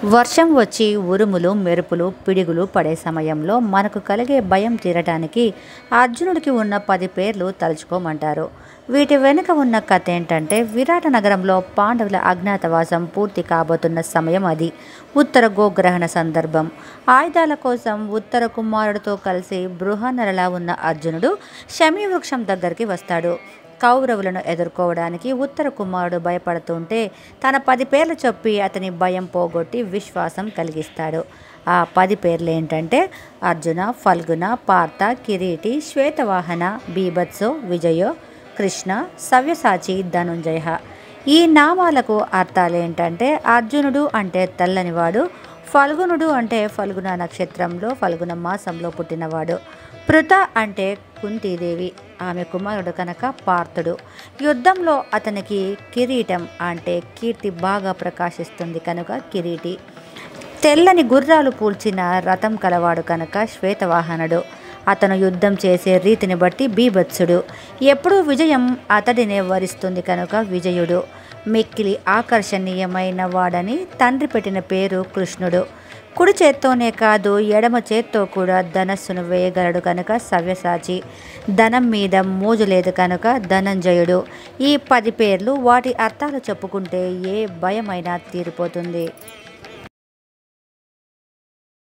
వర్షం వచ్చి ఉరుములు మెరుపులు పిడుగులు పడే సమయంలో మనకు కలిగే భయం తీరటానికి అర్జునుడికి ఉన్న పది పేర్లు తలుచుకోమంటారు వీటి వెనుక ఉన్న కథ ఏంటంటే విరాట నగరంలో పాండవుల అజ్ఞాతవాసం పూర్తి కాబోతున్న సమయం అది ఉత్తర గోగ్రహణ సందర్భం ఆయుధాల కోసం ఉత్తర కుమారుడితో కలిసి బృహన్నరలా ఉన్న అర్జునుడు శమీ వృక్షం దగ్గరికి వస్తాడు కౌరవులను ఎదుర్కోవడానికి ఉత్తర కుమారుడు భయపడుతుంటే తన పది పేర్లు చెప్పి అతని భయం పోగొట్టి విశ్వాసం కలిగిస్తాడు ఆ పది పేర్లు ఏంటంటే అర్జున ఫల్గుణ పార్థ కిరీటి శ్వేతవాహన బీభత్సో విజయో కృష్ణ సవ్యసాచి ధనుంజయ ఈ నామాలకు అర్థాలు ఏంటంటే అర్జునుడు అంటే తెల్లనివాడు ఫల్గుణుడు అంటే ఫల్గుణ నక్షత్రంలో ఫల్గుణ మాసంలో పుట్టినవాడు పృత అంటే కుంతీదేవి ఆమె కుమారుడు కనుక పార్థుడు యుద్ధంలో అతనికి కిరీటం అంటే కీర్తి బాగా ప్రకాశిస్తుంది కనుక కిరీటి తెల్లని గుర్రాలు పూల్చిన రథం కలవాడు కనుక శ్వేతవాహనుడు అతను యుద్ధం చేసే రీతిని బట్టి బీభత్సుడు ఎప్పుడూ విజయం అతడినే వరిస్తుంది కనుక విజయుడు మిక్కిలి ఆకర్షణీయమైన వాడని తండ్రి పెట్టిన పేరు కృష్ణుడు కుడి చేత్తోనే కాదు ఎడమ చేత్తో కూడా ధనస్సును వేయగలడు కనుక సవ్యసాచి ధనం మీద మోజు లేదు కనుక ధనంజయుడు ఈ పది పేర్లు వాటి అర్థాలు చెప్పుకుంటే ఏ భయమైనా తీరిపోతుంది